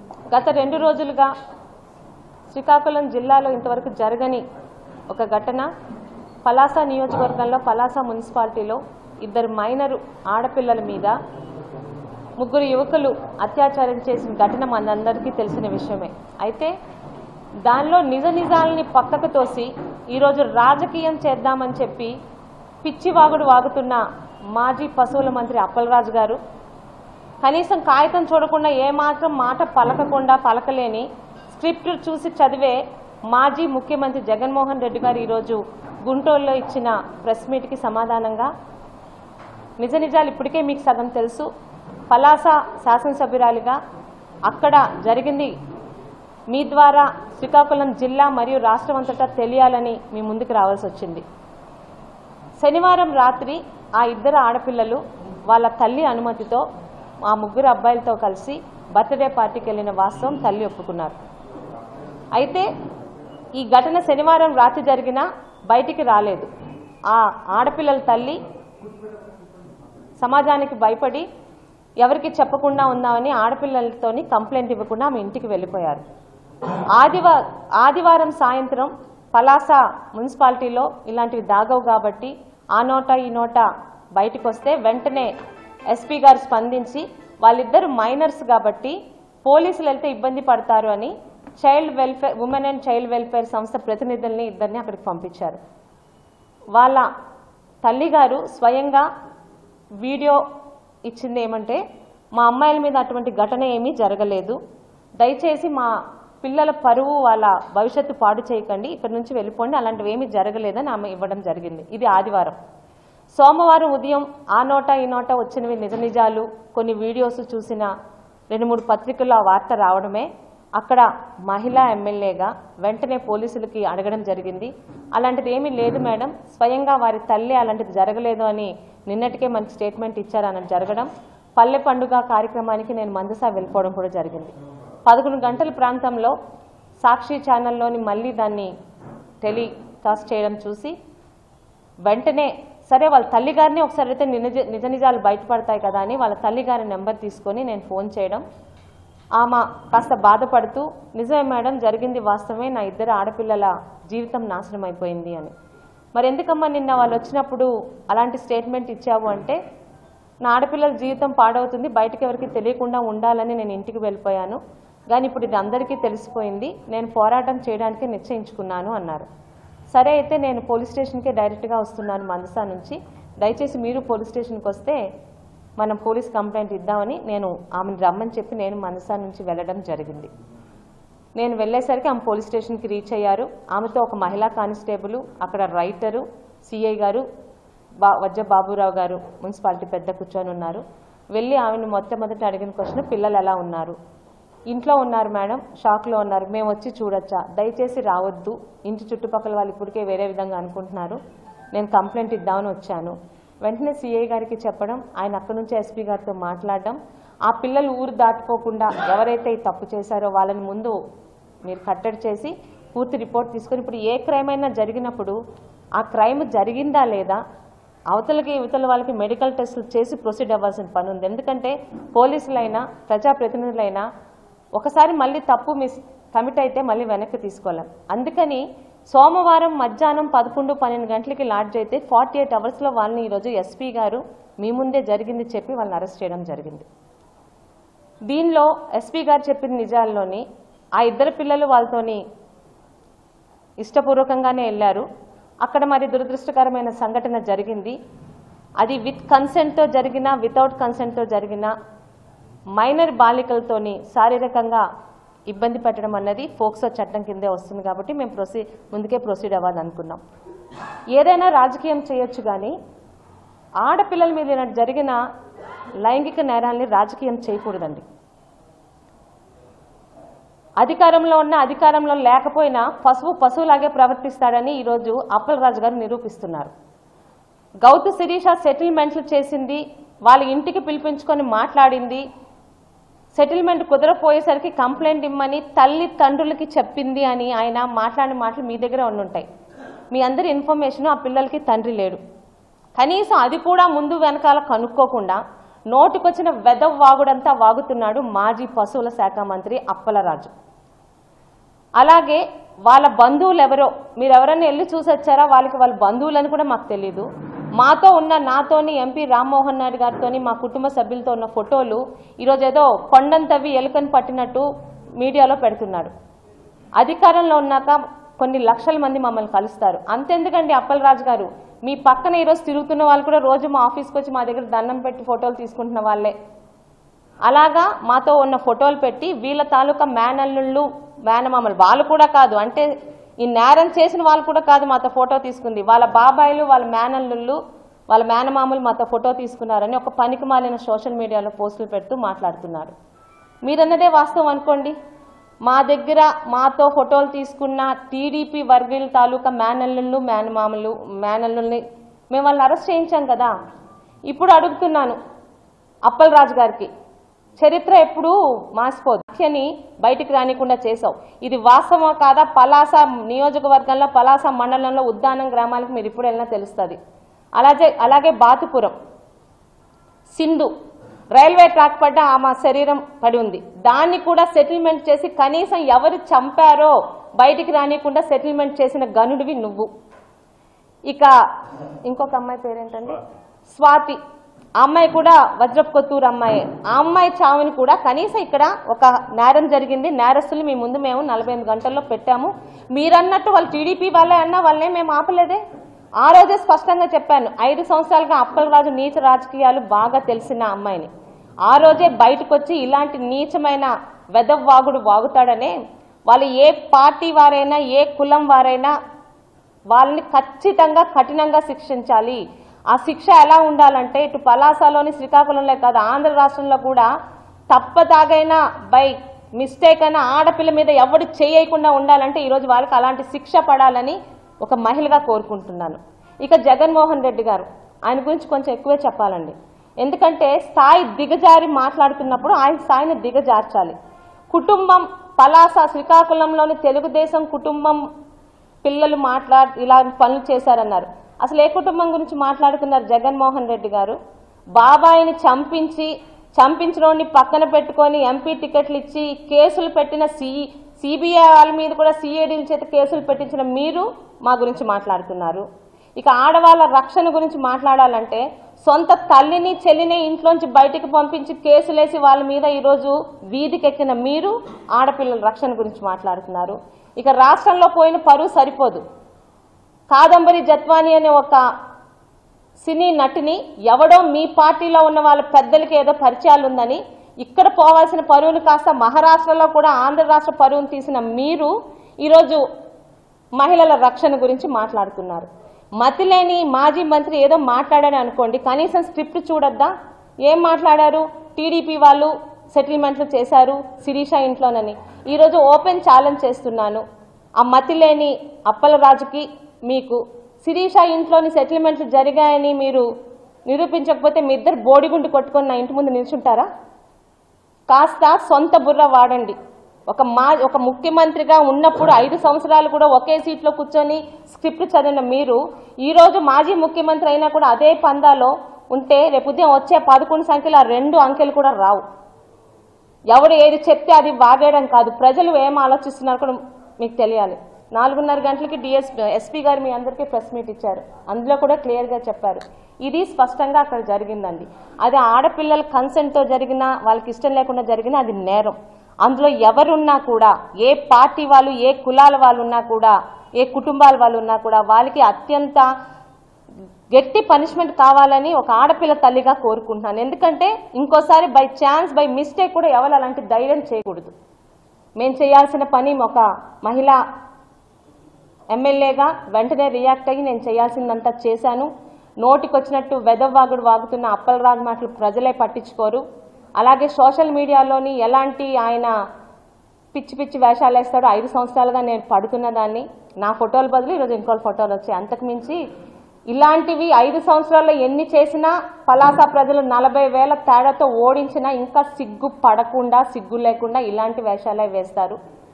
గత రెండు రోజులుగా శ్రీకాకుళం జిల్లాలో ఇంతవరకు జరగని ఒక ఘటన పలాస నియోజకవర్గంలో పలాస మున్సిపాలిటీలో ఇద్దరు మైనరు ఆడపిల్లల మీద ముగ్గురు యువకులు అత్యాచారం చేసిన ఘటన మనందరికీ తెలిసిన విషయమే అయితే దానిలో నిజ నిజాలని పక్కకు తోసి ఈరోజు రాజకీయం చేద్దామని చెప్పి పిచ్చివాగుడు వాగుతున్న మాజీ పశువుల మంత్రి అప్పలరాజు గారు కనీసం కాగితం చూడకుండా ఏమాత్రం మాట పలకకుండా పలకలేని స్క్రిప్ట్ చూసి చదివే మాజీ ముఖ్యమంత్రి జగన్మోహన్ రెడ్డి గారు ఈరోజు గుంటూరులో ఇచ్చిన ప్రెస్ మీట్కి సమాధానంగా నిజ నిజాలు ఇప్పటికే మీకు సగం తెలుసు పలాస శాసనసభ్యురాలిగా అక్కడ జరిగింది మీ ద్వారా శ్రీకాకుళం జిల్లా మరియు రాష్ట్రం అంతటా తెలియాలని మీ ముందుకు రావాల్సి వచ్చింది శనివారం రాత్రి ఆ ఇద్దరు ఆడపిల్లలు వాళ్ళ తల్లి అనుమతితో ఆ ముగ్గురు అబ్బాయిలతో కలిసి బర్త్డే పార్టీకి వెళ్ళిన వాస్తవం తల్లి ఒప్పుకున్నారు అయితే ఈ ఘటన శనివారం రాత్రి జరిగినా బయటికి రాలేదు ఆ ఆడపిల్లల తల్లి సమాజానికి భయపడి ఎవరికి చెప్పకుండా ఉందామని ఆడపిల్లలతోని కంప్లైంట్ ఇవ్వకుండా ఆమె ఇంటికి వెళ్ళిపోయారు ఆదివా ఆదివారం సాయంత్రం పలాస మున్సిపాలిటీలో ఇలాంటివి దాగవు కాబట్టి ఆ నోట ఈ నోట బయటకు వస్తే వెంటనే ఎస్పీ గారు స్పందించి వాళ్ళిద్దరు మైనర్స్ కాబట్టి పోలీసులు వెళ్తే ఇబ్బంది పడతారు అని child welfare women and child welfare సంస్థ ప్రతినిధుల్ని ఇద్దరిని అక్కడికి పంపించారు వాళ్ళ తల్లిగారు స్వయంగా వీడియో ఇచ్చింది ఏమంటే మా అమ్మాయిల మీద అటువంటి ఘటన ఏమీ జరగలేదు దయచేసి మా పిల్లల పరువు వాళ్ళ భవిష్యత్తు పాడు చేయకండి ఇక్కడ నుంచి వెళ్ళిపోండి అలాంటివి ఏమీ జరగలేదని ఆమె ఇవ్వడం జరిగింది ఇది ఆదివారం సోమవారం ఉదయం ఆ నోట ఈ నోట వచ్చినవి నిజ నిజాలు కొన్ని వీడియోస్ చూసిన రెండు మూడు పత్రికల్లో ఆ వార్త రావడమే అక్కడ మహిళా ఎమ్మెల్యేగా వెంటనే పోలీసులకి అడగడం జరిగింది అలాంటిది ఏమీ లేదు మేడం స్వయంగా వారి తల్లి అలాంటిది జరగలేదు అని నిన్నటికే మనకి స్టేట్మెంట్ ఇచ్చారని జరగడం పల్లె పండుగ కార్యక్రమానికి నేను మందసా వెళ్ళిపోవడం కూడా జరిగింది పదకొండు గంటల ప్రాంతంలో సాక్షి ఛానల్లోని మళ్ళీ దాన్ని టెలికాస్ట్ చేయడం చూసి వెంటనే సరే వాళ్ళ తల్లిగారిని ఒకసారి అయితే నిజ నిజ నిజాలు బయటపడతాయి కదా అని వాళ్ళ తల్లిగారి నెంబర్ తీసుకొని నేను ఫోన్ చేయడం ఆమె కాస్త బాధపడుతూ నిజమే మేడం జరిగింది వాస్తవమే నా ఇద్దరు ఆడపిల్లల జీవితం నాశనం అయిపోయింది అని మరి ఎందుకమ్మా నిన్న వాళ్ళు వచ్చినప్పుడు అలాంటి స్టేట్మెంట్ ఇచ్చావు అంటే నా ఆడపిల్లల జీవితం పాడవుతుంది బయటకు ఎవరికి తెలియకుండా ఉండాలని నేను ఇంటికి వెళ్ళిపోయాను కానీ ఇప్పుడు ఇది అందరికీ తెలిసిపోయింది నేను పోరాటం చేయడానికి నిశ్చయించుకున్నాను అన్నారు సరే అయితే నేను పోలీస్ స్టేషన్కే డైరెక్ట్గా వస్తున్నాను మందసా నుంచి దయచేసి మీరు పోలీస్ స్టేషన్కి వస్తే మనం పోలీస్ కంప్లైంట్ ఇద్దామని నేను ఆమెను రమ్మని చెప్పి నేను మనసా నుంచి వెళ్ళడం జరిగింది నేను వెళ్ళేసరికి ఆమె పోలీస్ స్టేషన్కి రీచ్ అయ్యారు ఆమెతో ఒక మహిళా కానిస్టేబుల్ అక్కడ రైటరు సిఐ గారు బా వజ్జ బాబురావు గారు మున్సిపాలిటీ పెద్ద కూర్చొని ఉన్నారు వెళ్ళి ఆమెను మొట్టమొదటి అడిగిన క్వశ్చన్ పిల్లలు ఎలా ఉన్నారు ఇంట్లో ఉన్నారు మేడం షాక్లో ఉన్నారు మేము వచ్చి చూడొచ్చా దయచేసి రావద్దు ఇంటి చుట్టుపక్కల వాళ్ళు ఇప్పటికే వేరే విధంగా అనుకుంటున్నారు నేను కంప్లైంట్ ఇద్దామని వచ్చాను వెంటనే సిఐ గారికి చెప్పడం ఆయన అక్కడి నుంచి ఎస్పీ గారితో మాట్లాడడం ఆ పిల్లలు ఊరు దాటిపోకుండా ఎవరైతే ఈ తప్పు చేశారో వాళ్ళని ముందు మీరు కట్టడి చేసి పూర్తి రిపోర్ట్ తీసుకొని ఇప్పుడు ఏ క్రైమ్ అయినా జరిగినప్పుడు ఆ క్రైమ్ జరిగిందా లేదా అవతలకి ఇవతల వాళ్ళకి మెడికల్ టెస్టులు చేసి ప్రొసీడ్ అవ్వాల్సిన పని ఉంది ఎందుకంటే పోలీసులైనా ప్రజాప్రతినిధులైనా ఒకసారి మళ్ళీ తప్పు మిస్ కమిట్ అయితే మళ్ళీ వెనక్కి తీసుకోలేం అందుకని సోమవారం మధ్యాహ్నం పదకొండు పన్నెండు గంటలకి లాడ్జ్ అయితే ఫార్టీ ఎయిట్ అవర్స్లో వాళ్ళని ఈరోజు ఎస్పీ గారు మీ ముందే జరిగింది చెప్పి వాళ్ళని అరెస్ట్ చేయడం జరిగింది దీనిలో ఎస్పీ గారు చెప్పిన నిజాల్లోని ఆ ఇద్దరు పిల్లలు వాళ్ళతోని ఇష్టపూర్వకంగానే వెళ్ళారు అక్కడ మరి దురదృష్టకరమైన సంఘటన జరిగింది అది విత్ కన్సెంట్తో జరిగిన వితౌట్ కన్సెంట్తో జరిగిన మైనర్ బాలికలతోని శారీరకంగా ఇబ్బంది పెట్టడం అన్నది ఫోక్సో చట్టం కిందే వస్తుంది కాబట్టి మేము ప్రొసీ ముందుకే ప్రొసీడ్ అవ్వాలనుకున్నాం ఏదైనా రాజకీయం చేయొచ్చు కానీ ఆడపిల్లల మీద ఇలాంటి జరిగిన లైంగిక నేరాల్ని రాజకీయం చేయకూడదండి అధికారంలో ఉన్న అధికారంలో లేకపోయినా పశువు పశువులాగే ప్రవర్తిస్తాడని ఈరోజు అప్పలరాజు గారు నిరూపిస్తున్నారు గౌతు శిరీష సెటిల్మెంట్లు చేసింది వాళ్ళ ఇంటికి పిలిపించుకొని మాట్లాడింది సెటిల్మెంట్ కుదరపోయేసరికి కంప్లైంట్ ఇమ్మని తల్లి తండ్రులకి చెప్పింది అని ఆయన మాట్లాడిన మాటలు మీ దగ్గర ఉండుంటాయి మీ అందరి ఇన్ఫర్మేషన్ ఆ పిల్లలకి తండ్రి లేడు కనీసం అది కూడా ముందు వెనకాల కనుక్కోకుండా నోటికొచ్చిన వెదవ వాగుడంతా వాగుతున్నాడు మాజీ పశువుల శాఖ మంత్రి అప్పలరాజు అలాగే వాళ్ళ బంధువులు ఎవరో మీరు ఎవరైనా వెళ్ళి చూసి వచ్చారా వాళ్ళకి వాళ్ళ బంధువులని కూడా మాకు తెలియదు మాతో ఉన్న నాతోని ఎంపీ రామ్మోహన్ నాయుడు గారితోని మా కుటుంబ సభ్యులతో ఉన్న ఫోటోలు ఈరోజు ఏదో కొండను తవ్వి ఎలుకని పట్టినట్టు మీడియాలో పెడుతున్నారు అధికారంలో ఉన్నాక కొన్ని లక్షల మంది మమ్మల్ని కలుస్తారు అంతెందుకండి అప్పలరాజు గారు మీ పక్కన ఈరోజు తిరుగుతున్న వాళ్ళు కూడా రోజు మా ఆఫీస్కి వచ్చి మా దగ్గర దండం పెట్టి ఫోటోలు తీసుకుంటున్న వాళ్ళే అలాగా మాతో ఉన్న ఫోటోలు పెట్టి వీళ్ళ తాలూకా మేనల్లుళ్ళు మేనమామలు వాళ్ళు కూడా కాదు అంటే ఈ నేరం చేసిన వాళ్ళు కూడా కాదు మాతో ఫోటో తీసుకుంది వాళ్ళ బాబాయిలు వాళ్ళ మేనల్లుళ్ళు వాళ్ళ మేనమామలు మాతో ఫోటో తీసుకున్నారని ఒక పనికి మాలిన సోషల్ మీడియాలో పోస్టులు పెడుతూ మాట్లాడుతున్నారు మీరన్నదే వాస్తవం అనుకోండి మా దగ్గర మాతో ఫోటోలు తీసుకున్న టీడీపీ వర్గీయుల తాలూకా మేనల్లుళ్ళు మేనమామలు మేనల్లుల్ని మేము వాళ్ళని అరెస్ట్ చేయించాం కదా ఇప్పుడు అడుగుతున్నాను అప్పలరాజు గారికి చరిత్ర ఎప్పుడు మాసిపోదు హత్యని బయటికి రానికుండా చేసావు ఇది వాస్తవం కాదా పలాస నియోజకవర్గంలో పలాస మండలంలో ఉద్దానం గ్రామాలకు మీరు ఇప్పుడు వెళ్ళినా తెలుస్తుంది అలాగే అలాగే బాతుపురం సింధు రైల్వే ట్రాక్ పడ్డ ఆమె శరీరం పడి ఉంది దాన్ని కూడా సెటిల్మెంట్ చేసి కనీసం ఎవరు చంపారో బయటికి రానియకుండా సెటిల్మెంట్ చేసిన గనుడివి నువ్వు ఇక ఇంకొక అమ్మాయి పేరేంటండి స్వాతి ఆ అమ్మాయి కూడా వజ్రపు కొత్తూరు అమ్మాయి ఆ అమ్మాయి చావుని కూడా కనీసం ఇక్కడ ఒక నేరం జరిగింది నేరస్తులు మీ ముందు మేము నలభై ఎనిమిది గంటల్లో పెట్టాము మీరన్నట్టు వాళ్ళు టీడీపీ వాళ్ళే అన్నా వాళ్ళనే మేము ఆపలేదే ఆ రోజే స్పష్టంగా చెప్పాను ఐదు సంవత్సరాలుగా అప్పలరాజు నీచ రాజకీయాలు బాగా తెలిసిన అమ్మాయిని ఆ రోజే బయటకు వచ్చి ఇలాంటి నీచమైన వెదవ్వాగుడు వాగుతాడనే వాళ్ళు ఏ పార్టీ వారైనా ఏ కులం వారైనా వాళ్ళని ఖచ్చితంగా కఠినంగా శిక్షించాలి ఆ శిక్ష ఎలా ఉండాలంటే ఇటు పలాసలోని శ్రీకాకుళంలో కాదు ఆంధ్ర రాష్ట్రంలో కూడా తప్పదాగైనా బై మిస్టేక్ అయినా ఆడపిల్ల మీద ఎవడు చేయకుండా ఉండాలంటే ఈరోజు వాళ్ళకి అలాంటి శిక్ష పడాలని ఒక మహిళగా కోరుకుంటున్నాను ఇక జగన్మోహన్ రెడ్డి గారు ఆయన గురించి కొంచెం ఎక్కువే చెప్పాలండి ఎందుకంటే స్థాయి దిగజారి మాట్లాడుతున్నప్పుడు ఆయన స్థాయిని దిగజార్చాలి కుటుంబం పలాస శ్రీకాకుళంలోని తెలుగుదేశం కుటుంబం పిల్లలు మాట్లా ఇలా పనులు చేశారన్నారు అసలు ఏ కుటుంబం గురించి మాట్లాడుతున్నారు జగన్మోహన్ రెడ్డి గారు బాబాయిని చంపించి చంపించినోడిని పక్కన పెట్టుకొని ఎంపీ టికెట్లు ఇచ్చి కేసులు పెట్టిన సి సిబిఐ వాళ్ళ మీద కూడా సిఐడీల చేత కేసులు పెట్టించిన మీరు మా గురించి మాట్లాడుతున్నారు ఇక ఆడవాళ్ళ రక్షణ గురించి మాట్లాడాలంటే సొంత తల్లిని చెల్లిని ఇంట్లోంచి బయటికి పంపించి కేసులేసి వాళ్ళ మీద ఈరోజు వీధికెక్కిన మీరు ఆడపిల్లల రక్షణ గురించి మాట్లాడుతున్నారు ఇక రాష్ట్రంలో పోయిన పరువు సరిపోదు కాదంబరి జత్వాని అనే ఒక సినీ నటిని ఎవడో మీ పార్టీలో ఉన్న వాళ్ళ పెద్దలకి ఏదో పరిచయాలు ఉందని ఇక్కడ పోవాల్సిన పరువును కాస్త మహారాష్ట్రలో కూడా ఆంధ్ర రాష్ట్ర పరువును తీసిన మీరు ఈరోజు మహిళల రక్షణ గురించి మాట్లాడుతున్నారు మతిలేని మాజీ మంత్రి ఏదో మాట్లాడాడు అనుకోండి కనీసం స్క్రిప్ట్ చూడొద్దా ఏం మాట్లాడారు టీడీపీ వాళ్ళు సెటిల్మెంట్లు చేశారు శిరీష ఇంట్లోనని ఈరోజు ఓపెన్ ఛాలెంజ్ చేస్తున్నాను ఆ మతిలేని అప్పలరాజుకి మీకు శిరీష ఇంట్లోని సెటిల్మెంట్లు జరిగాయని మీరు నిరూపించకపోతే మీ ఇద్దరు బోడిగుండు కొట్టుకొని నా ఇంటి ముందు నిల్చుంటారా కాస్త సొంత బుర్ర వాడండి ఒక మా ఒక ముఖ్యమంత్రిగా ఉన్నప్పుడు ఐదు సంవత్సరాలు కూడా ఒకే సీట్లో కూర్చొని స్క్రిప్ట్ చదివిన మీరు ఈరోజు మాజీ ముఖ్యమంత్రి అయినా కూడా అదే పందాలో ఉంటే రేపు ఉదయం వచ్చే పదకొండు సంఖ్యలో ఆ రెండు అంకెలు కూడా రావు ఎవడు ఏది చెప్తే అది వాగేయడం కాదు ప్రజలు ఏం ఆలోచిస్తున్నారు కూడా మీకు తెలియాలి నాలుగున్నర గంటలకి డిఎస్ ఎస్పీ గారు మీ అందరికీ ప్రెస్ మీట్ ఇచ్చారు అందులో కూడా క్లియర్గా చెప్పారు ఇది స్పష్టంగా అక్కడ జరిగిందండి అది ఆడపిల్లల కన్సెంట్తో జరిగినా వాళ్ళకి ఇష్టం లేకుండా జరిగినా అది నేరం అందులో ఎవరున్నా కూడా ఏ పార్టీ వాళ్ళు ఏ కులాల వాళ్ళు ఉన్నా కూడా ఏ కుటుంబాల వాళ్ళు ఉన్నా కూడా వాళ్ళకి అత్యంత గట్టి పనిష్మెంట్ కావాలని ఒక ఆడపిల్ల తల్లిగా కోరుకుంటున్నాను ఎందుకంటే ఇంకోసారి బై ఛాన్స్ బై మిస్టేక్ కూడా ఎవరు అలాంటి ధైర్యం చేయకూడదు మేము చేయాల్సిన పని ఒక మహిళ ఎమ్మెల్యేగా వెంటనే రియాక్ట్ అయ్యి నేను చేయాల్సిందంతా చేశాను నోటికొచ్చినట్టు వెదవ్వాగుడు వాగుతున్న అప్పలరాజు మాటలు ప్రజలే పట్టించుకోరు అలాగే సోషల్ మీడియాలోని ఎలాంటి ఆయన పిచ్చి పిచ్చి వేషాలు వేస్తాడో ఐదు సంవత్సరాలుగా నేను పడుతున్న దాన్ని నా ఫోటోల బదులు ఈరోజు ఇంకో ఫోటోలు వచ్చాయి అంతకుమించి ఇలాంటివి ఐదు సంవత్సరాల్లో ఎన్ని చేసినా పలాస ప్రజలు నలభై వేల తేడాతో ఓడించినా ఇంకా సిగ్గు పడకుండా సిగ్గు లేకుండా ఇలాంటి వేషాలే వేస్తారు